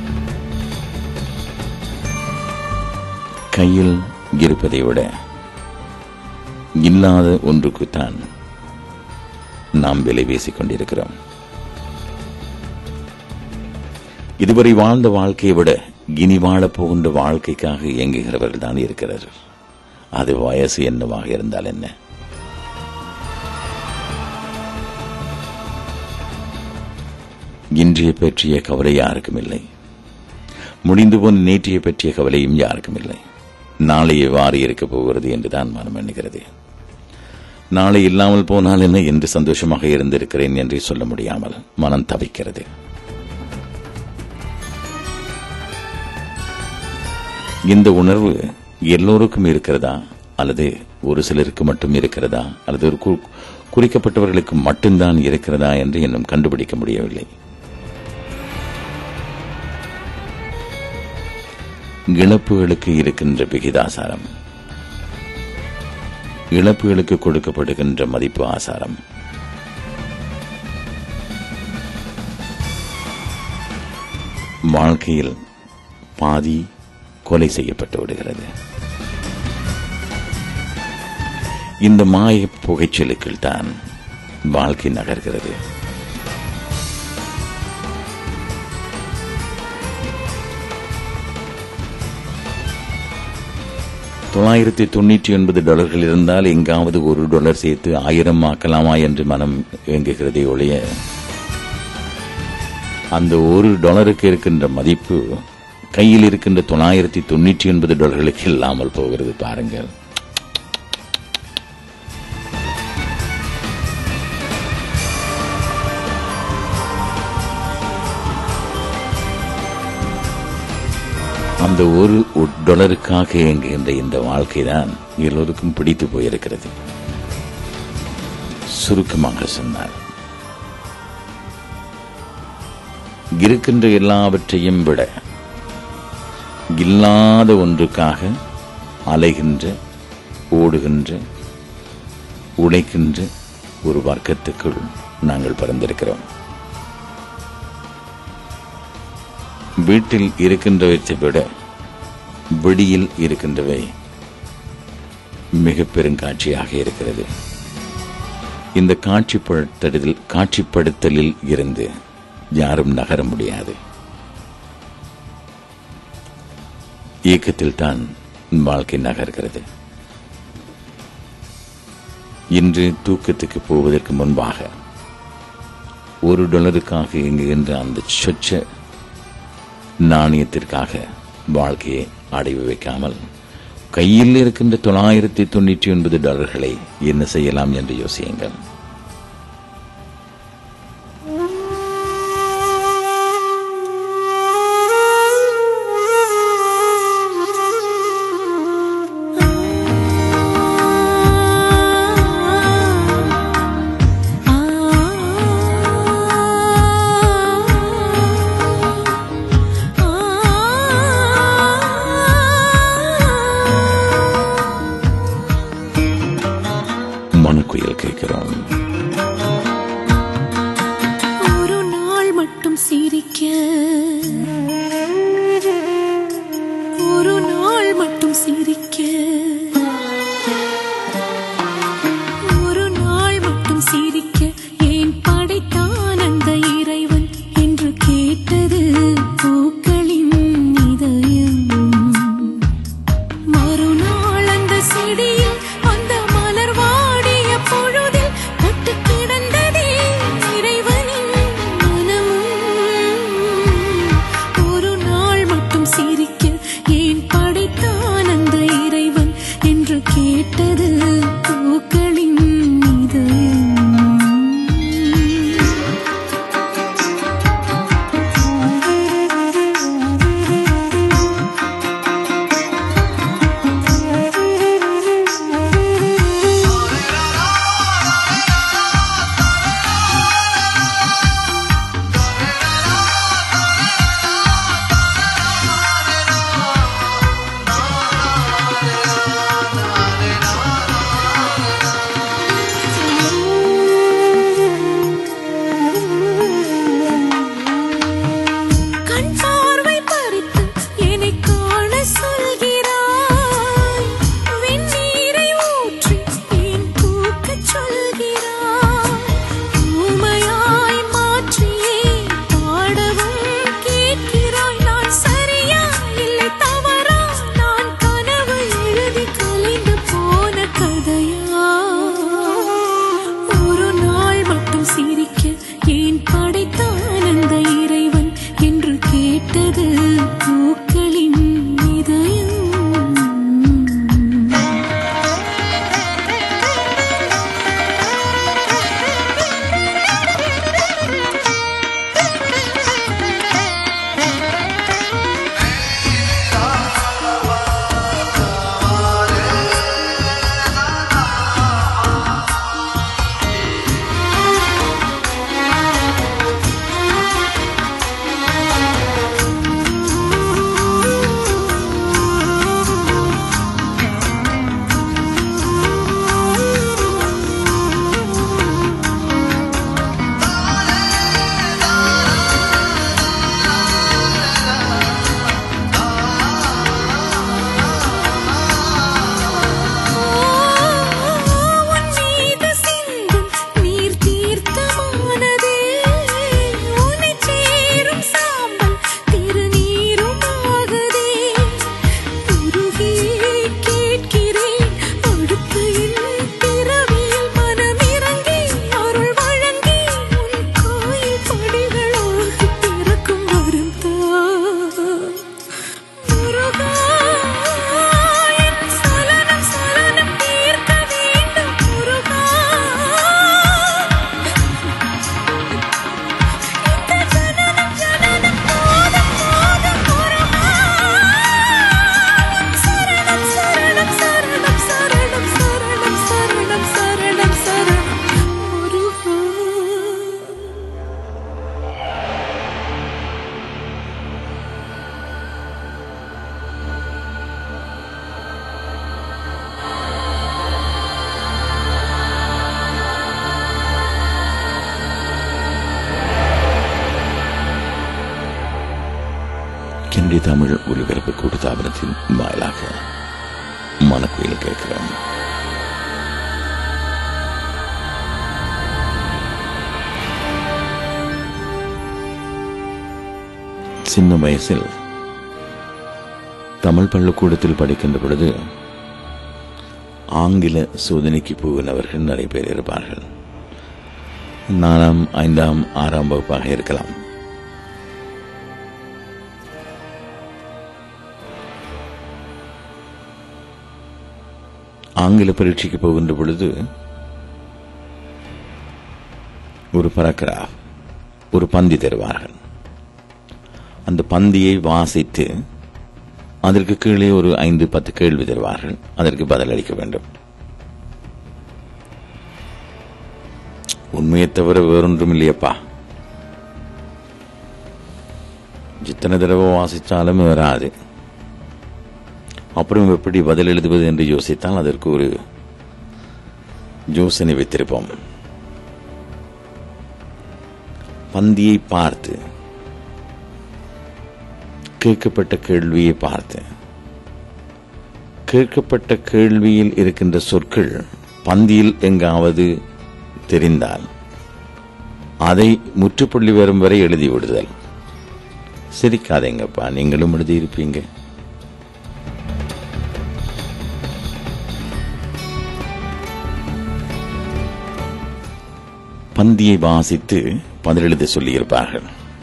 கையில் இருப்பதை விட இல்லாத ஒன்றுக்குத்தான் நாம் விலை பேசிக் கொண்டிருக்கிறோம் இதுவரை வாழ்ந்த வாழ்க்கையை விட இனி வாழப் போகின்ற வாழ்க்கைக்காக இயங்குகிறவர்கள் தான் இருக்கிறார்கள் அது வயசு என்னவாக இருந்தால் என்ன இன்றைய பற்றிய கவலை யாருக்கும் இல்லை முடிந்து போன நேற்றைய பற்றிய கவலையும் யாருக்கும் இல்லை நாளை எவ்வாறு இருக்கப் போகிறது என்றுதான் மனம் எண்ணுகிறது நாளை இல்லாமல் போனால் என்ன என்று சந்தோஷமாக இருந்திருக்கிறேன் என்று சொல்ல முடியாமல் மனம் தவிக்கிறது இந்த உணர்வு எல்லோருக்கும் இருக்கிறதா அல்லது ஒரு சிலருக்கு மட்டும் இருக்கிறதா அல்லது ஒரு கு- குறிக்கப்பட்டவர்களுக்கு மட்டும்தான் இருக்கிறதா என்று இன்னும் கண்டுபிடிக்க முடியவில்லை இழப்புகளுக்கு இருக்கின்ற விகிதாசாரம் இழப்புகளுக்கு கொடுக்கப்படுகின்ற மதிப்பு ஆசாரம் வாழ்க்கையில் பாதி கொலை செய்யப்பட்டு விடுகிறது இந்த மாய புகைச்சலுக்கள் தான் வாழ்க்கை நகர்கிறது தொள்ளாயிரத்தி தொண்ணூற்றி ஒன்பது டாலர்கள் இருந்தால் எங்காவது ஒரு டாலர் சேர்த்து ஆயிரம் ஆக்கலாமா என்று மனம் இயங்குகிறதே ஒழிய அந்த ஒரு டாலருக்கு இருக்கின்ற மதிப்பு கையில் இருக்கின்ற தொள்ளாயிரத்தி தொண்ணூற்றி ஒன்பது டாலர்களுக்கு இல்லாமல் போகிறது பாருங்கள் அந்த ஒரு டாலருக்காக இயங்குகின்ற இந்த வாழ்க்கை தான் எல்லோருக்கும் பிடித்து போயிருக்கிறது சுருக்கமாக சொன்னார் இருக்கின்ற எல்லாவற்றையும் விட இல்லாத ஒன்றுக்காக அலைகின்ற ஓடுகின்ற உழைக்கின்ற ஒரு வர்க்கத்துக்குள் நாங்கள் பிறந்திருக்கிறோம் வீட்டில் இருக்கின்றவற்றை விட வெளியில் இருக்கின்றவை மிக பெருங்காட்சியாக இருக்கிறது இந்த காட்சிப்படுத்தலில் காட்சிப்படுத்தலில் இருந்து யாரும் நகர முடியாது இயக்கத்தில் தான் வாழ்க்கை நகர்கிறது இன்று தூக்கத்துக்கு போவதற்கு முன்பாக ஒரு டாலருக்காக இயங்குகின்ற அந்த சொச்ச நாணயத்திற்காக வாழ்க்கையை அடைவு வைக்காமல் கையில் இருக்கின்ற தொள்ளாயிரத்தி தொண்ணூற்றி ஒன்பது டாலர்களை என்ன செய்யலாம் என்று யோசியுங்கள் மனுக்குயில் கேட்கிறோம் ஒரு நாள் மட்டும் சிரிக்க ஒரு நாள் மட்டும் சிரிக்க ஒரு நாள் மட்டும் சிரிக்க ஏன் படைத்தான் அந்த இறைவன் என்று கேட்டது பூக்களின் இதயம் மறுநாள் அந்த செடியில் அந்த மலர் வாடிய பொழுதில் பட்டு கண்டி தமிழ் ஒலிபரப்பு கூட்டுத்தாபனத்தின் வாயிலாக மனக்குயில் கேட்கிறோம் சின்ன வயசில் தமிழ் பள்ளிக்கூடத்தில் படிக்கின்ற பொழுது ஆங்கில சோதனைக்கு போகினவர்கள் நிறைய பேர் இருப்பார்கள் நாலாம் ஐந்தாம் ஆறாம் வகுப்பாக இருக்கலாம் ஆங்கில பரீட்சைக்கு போகின்ற பொழுது ஒரு பரக்ராஃப் ஒரு பந்தி தருவார்கள் அந்த பந்தியை வாசித்து அதற்கு கீழே ஒரு ஐந்து பத்து கேள்வி தருவார்கள் அதற்கு பதிலளிக்க வேண்டும் உண்மையை தவிர வேறொன்றும் இல்லையப்பா எத்தனை தடவை வாசித்தாலும் வராது அப்புறம் எப்படி பதில் எழுதுவது என்று யோசித்தால் அதற்கு ஒரு யோசனை வைத்திருப்போம் பந்தியை பார்த்து கேட்கப்பட்ட கேள்வியை பார்த்து கேட்கப்பட்ட கேள்வியில் இருக்கின்ற சொற்கள் பந்தியில் எங்காவது தெரிந்தால் அதை முற்றுப்புள்ளி வரும் வரை எழுதி விடுதல் சிரிக்காதீங்கப்பா நீங்களும் எழுதியிருப்பீங்க பந்தியை வாசித்து பதிலெழுத சொல்லியிருப்பார்கள்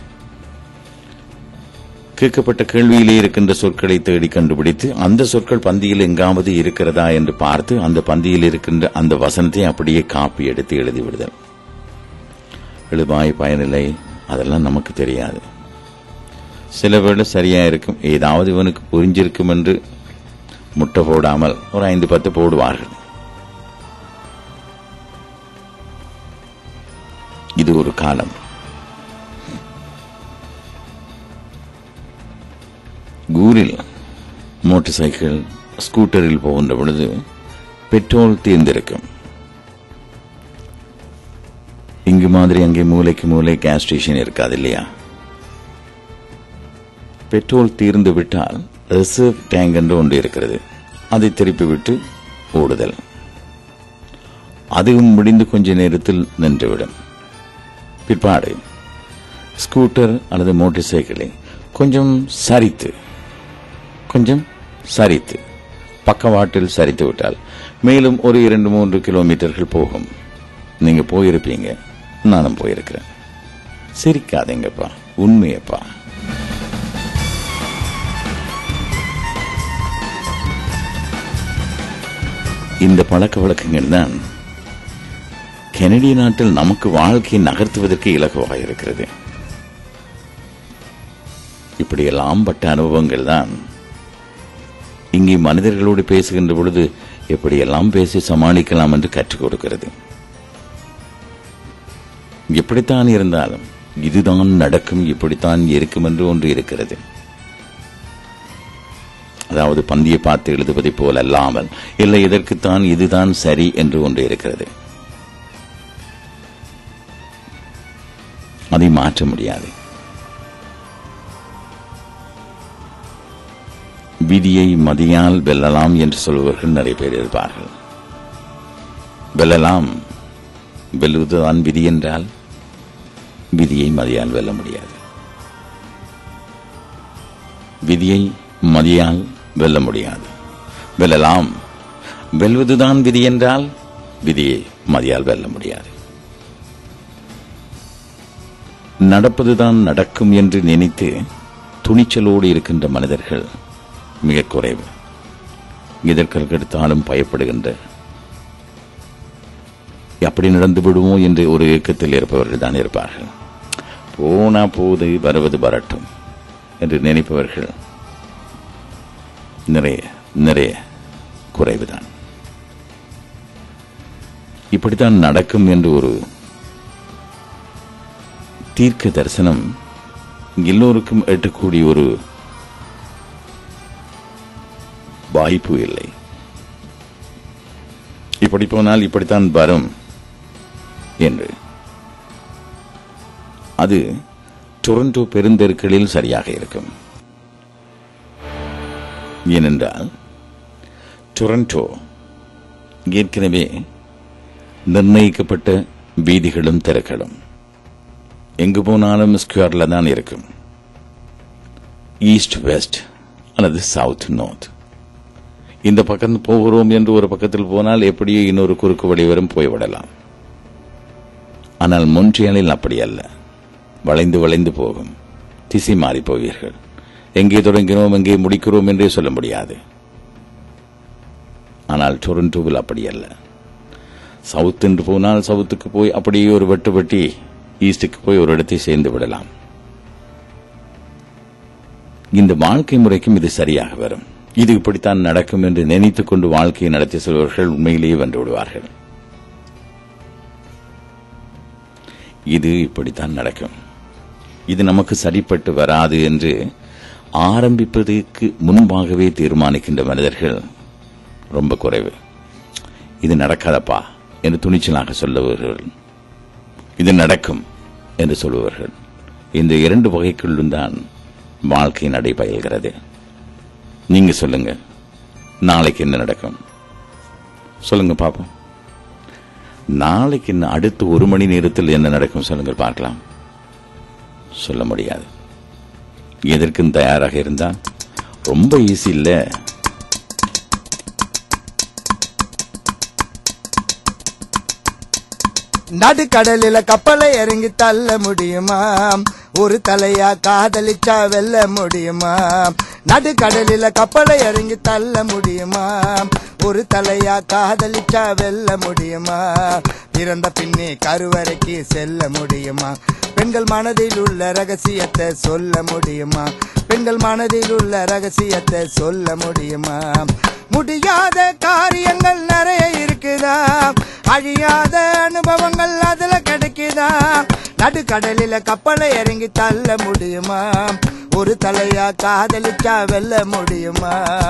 கேட்கப்பட்ட கேள்வியிலே இருக்கின்ற சொற்களை தேடி கண்டுபிடித்து அந்த சொற்கள் பந்தியில் எங்காவது இருக்கிறதா என்று பார்த்து அந்த பந்தியில் இருக்கின்ற அந்த வசனத்தை அப்படியே காப்பி எடுத்து எழுதி விடுதல் எழுபாய் பயனில்லை அதெல்லாம் நமக்கு தெரியாது சில வேளை சரியா இருக்கும் ஏதாவது இவனுக்கு புரிஞ்சிருக்கும் என்று முட்டை போடாமல் ஒரு ஐந்து பத்து போடுவார்கள் இது ஒரு காலம் ஊரில் மோட்டார் சைக்கிள் ஸ்கூட்டரில் போகின்ற பொழுது பெட்ரோல் தீர்ந்திருக்கும் இங்கு மாதிரி அங்கே மூலைக்கு மூலை கேஸ் ஸ்டேஷன் இருக்காது இல்லையா பெட்ரோல் தீர்ந்து விட்டால் ரிசர்வ் டேங்க் என்று ஒன்று இருக்கிறது அதை திருப்பி விட்டு ஓடுதல் அதுவும் முடிந்து கொஞ்ச நேரத்தில் நின்றுவிடும் பிற்பாடு ஸ்கூட்டர் அல்லது மோட்டார் சைக்கிளை கொஞ்சம் சரித்து கொஞ்சம் சரித்து பக்கவாட்டில் சரித்து விட்டால் மேலும் ஒரு இரண்டு மூன்று கிலோமீட்டர்கள் போகும் நீங்க போயிருப்பீங்க நானும் போயிருக்கிறேன் சிரிக்காதீங்கப்பா உண்மையப்பா இந்த பழக்க வழக்கங்கள் தான் கெனடிய நாட்டில் நமக்கு வாழ்க்கையை நகர்த்துவதற்கு இலகுவாக இருக்கிறது இப்படியெல்லாம் பட்ட அனுபவங்கள் தான் இங்கே மனிதர்களோடு பேசுகின்ற பொழுது எப்படியெல்லாம் பேசி சமாளிக்கலாம் என்று கற்றுக் கொடுக்கிறது எப்படித்தான் இருந்தாலும் இதுதான் நடக்கும் இப்படித்தான் இருக்கும் என்று ஒன்று இருக்கிறது அதாவது பந்தியை பார்த்து எழுதுவதைப் போல் அல்லாமல் இல்லை இதற்குத்தான் இதுதான் சரி என்று ஒன்று இருக்கிறது அதை மாற்ற முடியாது விதியை மதியால் வெல்லலாம் என்று சொல்பவர்கள் நிறைய பேர் இருப்பார்கள் வெல்லலாம் வெல்லுவதுதான் விதி என்றால் விதியை மதியால் வெல்ல முடியாது விதியை மதியால் வெல்ல முடியாது வெல்லலாம் வெல்வதுதான் விதி என்றால் விதியை மதியால் வெல்ல முடியாது நடப்பதுதான் நடக்கும் என்று நினைத்து துணிச்சலோடு இருக்கின்ற மனிதர்கள் மிக குறைவு எதற்கு எடுத்தாலும் பயப்படுகின்ற அப்படி நடந்து விடுமோ என்று ஒரு இயக்கத்தில் இருப்பவர்கள் தான் இருப்பார்கள் போனா போது வருவது வரட்டும் என்று நினைப்பவர்கள் நிறைய நிறைய குறைவுதான் இப்படித்தான் நடக்கும் என்று ஒரு தீர்க்க தரிசனம் எல்லோருக்கும் எட்டக்கூடிய ஒரு வாய்ப்பு இல்லை இப்படி போனால் இப்படித்தான் வரும் என்று அது டொரண்டோ பெருந்தெருக்களில் சரியாக இருக்கும் ஏனென்றால் டொரண்டோ ஏற்கனவே நிர்ணயிக்கப்பட்ட வீதிகளும் தெருக்களும் எங்கு போனாலும் ஸ்கொயர்ல தான் இருக்கும் ஈஸ்ட் வெஸ்ட் அல்லது சவுத் நார்த் இந்த பக்கம் போகிறோம் என்று ஒரு பக்கத்தில் போனால் எப்படியோ இன்னொரு குறுக்கு வழி வரும் போய்விடலாம் ஆனால் மொன்றியலில் அப்படி அல்ல வளைந்து வளைந்து போகும் திசை மாறி போவீர்கள் எங்கே தொடங்கினோம் எங்கே முடிக்கிறோம் என்றே சொல்ல முடியாது ஆனால் டொரண்டோவில் அப்படி அல்ல சவுத் என்று போனால் சவுத்துக்கு போய் அப்படியே ஒரு வெட்டு வெட்டி ஈஸ்டுக்கு போய் ஒரு இடத்தை சேர்ந்து விடலாம் இந்த வாழ்க்கை முறைக்கும் இது சரியாக வரும் இது இப்படித்தான் நடக்கும் என்று நினைத்துக் கொண்டு வாழ்க்கையை நடத்தி செல்பவர்கள் உண்மையிலேயே வென்று விடுவார்கள் இது இப்படித்தான் நடக்கும் இது நமக்கு சரிப்பட்டு வராது என்று ஆரம்பிப்பதற்கு முன்பாகவே தீர்மானிக்கின்ற மனிதர்கள் ரொம்ப குறைவு இது நடக்காதப்பா என்று துணிச்சலாக சொல்லுபவர்கள் இது நடக்கும் என்று சொல்பவர்கள் இந்த இரண்டு வகைக்குள்ளும் தான் வாழ்க்கை நடைபயல்கிறது நீங்க சொல்லுங்க நாளைக்கு என்ன நடக்கும் சொல்லுங்க பாப்போம் நாளைக்கு என்ன அடுத்த ஒரு மணி நேரத்தில் என்ன நடக்கும் சொல்லுங்க பார்க்கலாம் சொல்ல முடியாது எதற்கும் தயாராக இருந்தா ரொம்ப ஈஸி இல்ல நடுக்கடலில கப்பலை இறங்கி தள்ள முடியுமா ஒரு தலையா காதலிச்சா வெல்ல முடியுமா நடுக்கடலில கப்பலை இறங்கி தள்ள முடியுமா ஒரு தலையா காதலிச்சா வெல்ல முடியுமா பிறந்த பின்னே கருவறைக்கு செல்ல முடியுமா பெண்கள் மனதில் உள்ள ரகசியத்தை சொல்ல முடியுமா பெண்கள் மனதில் உள்ள ரகசியத்தை சொல்ல முடியுமா முடியாத காரியங்கள் நிறைய இருக்குதா அழியாத அனுபவங்கள் அதுல கிடைக்குதா நடுக்கடலில கப்பலை இறங்கி தள்ள முடியுமா ஒரு தலையா காதலிச்சா வெல்ல முடியுமா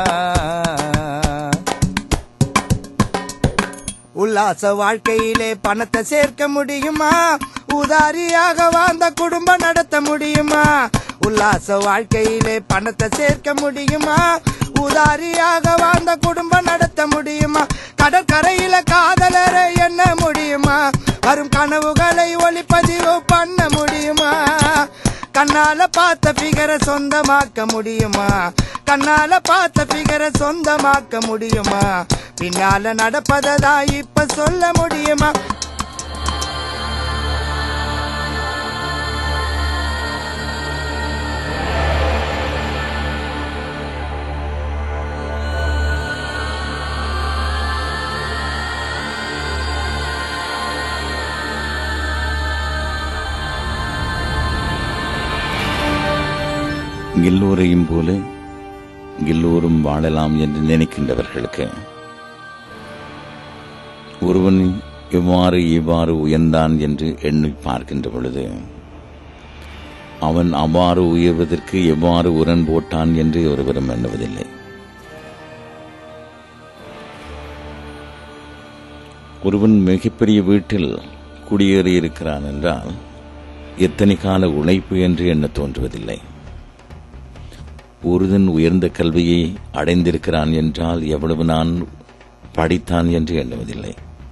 உல்லாச வாழ்க்கையிலே பணத்தை சேர்க்க முடியுமா உதாரியாக வாழ்ந்த குடும்பம் நடத்த முடியுமா உல்லாச வாழ்க்கையிலே பணத்தை சேர்க்க முடியுமா உதாரியாக வாழ்ந்த குடும்பம் நடத்த முடியுமா கடற்கரையில காதலரை என்ன முடியுமா வரும் கனவுகளை ஒளிப்பதிவு பண்ண முடியுமா கண்ணால பார்த்த பிகரை சொந்தமாக்க முடியுமா கண்ணால பார்த்த பிகரை சொந்தமாக்க முடியுமா பின்னால நடப்பதா இப்ப சொல்ல முடியுமா எல்லோரையும் போல எல்லோரும் வாழலாம் என்று நினைக்கின்றவர்களுக்கு ஒருவன் எவ்வாறு எவ்வாறு உயர்ந்தான் என்று எண்ணி பார்க்கின்ற பொழுது அவன் அவ்வாறு உயர்வதற்கு எவ்வாறு உரன் போட்டான் என்று ஒருவரும் எண்ணுவதில்லை ஒருவன் மிகப்பெரிய வீட்டில் குடியேறி இருக்கிறான் என்றால் எத்தனை கால உழைப்பு என்று எண்ண தோன்றுவதில்லை ஒருதன் உயர்ந்த கல்வியை அடைந்திருக்கிறான் என்றால் எவ்வளவு நான் படித்தான் என்று எண்ணுவதில்லை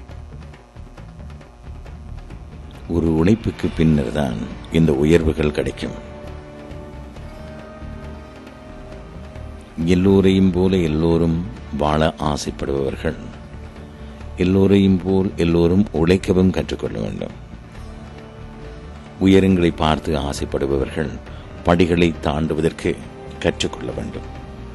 ஒரு உழைப்புக்கு பின்னர் தான் இந்த உயர்வுகள் கிடைக்கும் எல்லோரையும் போல எல்லோரும் வாழ ஆசைப்படுபவர்கள் எல்லோரையும் போல் எல்லோரும் உழைக்கவும் கற்றுக்கொள்ள வேண்டும் உயரங்களை பார்த்து ஆசைப்படுபவர்கள் படிகளை தாண்டுவதற்கு கற்றுக்கொள்ள வேண்டும்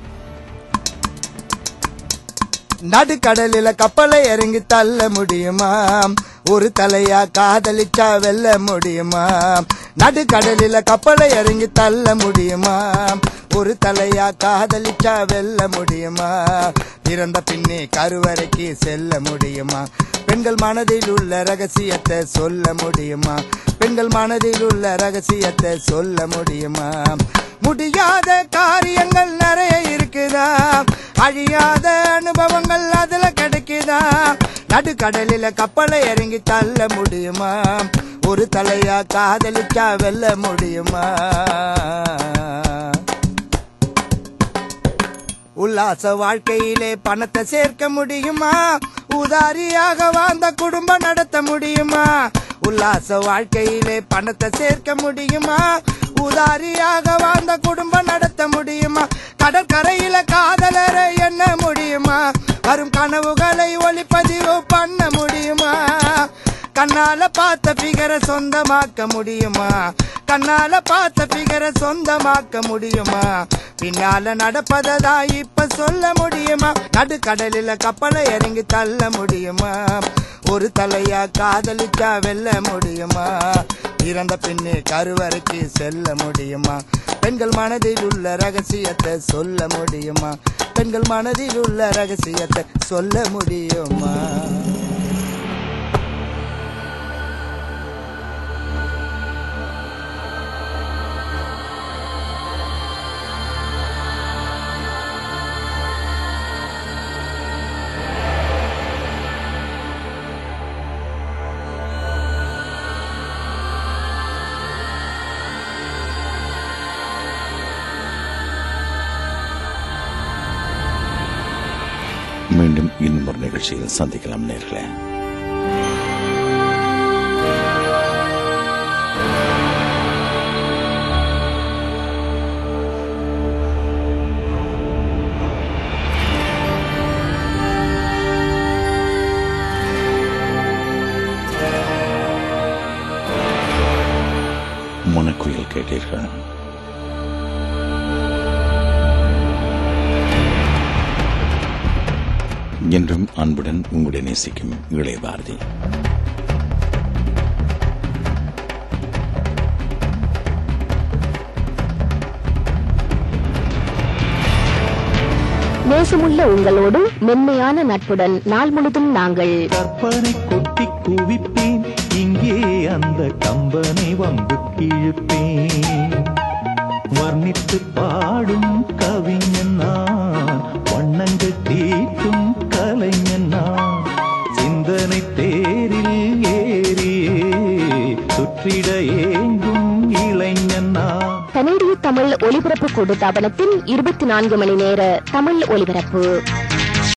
நடுக்கடலில கப்பலை இறங்கி தள்ள முடியுமா ஒரு தலையா காதலிச்சா வெல்ல முடியுமா நடுக்கடலில கப்பலை இறங்கி தள்ள முடியுமா ஒரு தலையா காதலிச்சா வெல்ல முடியுமா பிறந்த பின்னே கருவறைக்கு செல்ல முடியுமா பெண்கள் மனதில் உள்ள ரகசியத்தை சொல்ல முடியுமா பெண்கள் மனதில் உள்ள ரகசியத்தை சொல்ல முடியுமா முடியாத காரியங்கள் நிறைய இருக்குதா அழியாத அனுபவங்கள் அதுல கிடைக்குதா நடுக்கடலில கப்பலை இறங்கி தள்ள முடியுமா ஒரு தலையா காதலிச்சா வெல்ல முடியுமா உல்லாச வாழ்க்கையிலே பணத்தை சேர்க்க முடியுமா உதாரியாக வாழ்ந்த குடும்பம் நடத்த முடியுமா உல்லாச வாழ்க்கையிலே பணத்தை சேர்க்க முடியுமா உதாரியாக வாழ்ந்த குடும்பம் நடத்த முடியுமா கடற்கரையில காதலரை என்ன முடியுமா வரும் கனவுகளை ஒளிப்பதிவு பண்ண முடியுமா கண்ணால பார்த்த பிகர சொந்தமாக்க முடியுமா கண்ணால பார்த்த பிகர சொந்தமாக்க முடியுமா பின்னால நடப்பதா இப்ப சொல்ல முடியுமா நடுக்கடலில கப்பலை இறங்கி தள்ள முடியுமா ஒரு தலையா காதலிச்சா வெல்ல முடியுமா இறந்த பின்னே கருவறைக்கு செல்ல முடியுமா பெண்கள் மனதில் உள்ள ரகசியத்தை சொல்ல முடியுமா பெண்கள் மனதில் உள்ள ரகசியத்தை சொல்ல முடியுமா மீண்டும் இன்னும் ஒரு நிகழ்ச்சியில் சந்திக்கலாம் நேர்களே மனக்குயில் கேட்டீர்கள் என்றும் அன்புடன் உங்களுடைய நேசிக்கும் இளைய பாரதி நேசமுள்ள உங்களோடு மென்மையான நட்புடன் நாள் முழுதும் நாங்கள் கற்பனை கொட்டி குவிப்பேன் இங்கே அந்த கம்பனை வம்பு கிழிப்பேன் வர்ணித்து பாடும் கவிஞன் நான் வண்ணங்கள் தீட்டும் கலைஞன் நான் சிந்தனை தேரில் ஏறியே சுற்றிட ஏங்கும் இளைஞன் நான் கனேடிய தமிழ் ஒலிபரப்பு கூட்டு தாபனத்தின் இருபத்தி நான்கு மணி நேர தமிழ் ஒலிபரப்பு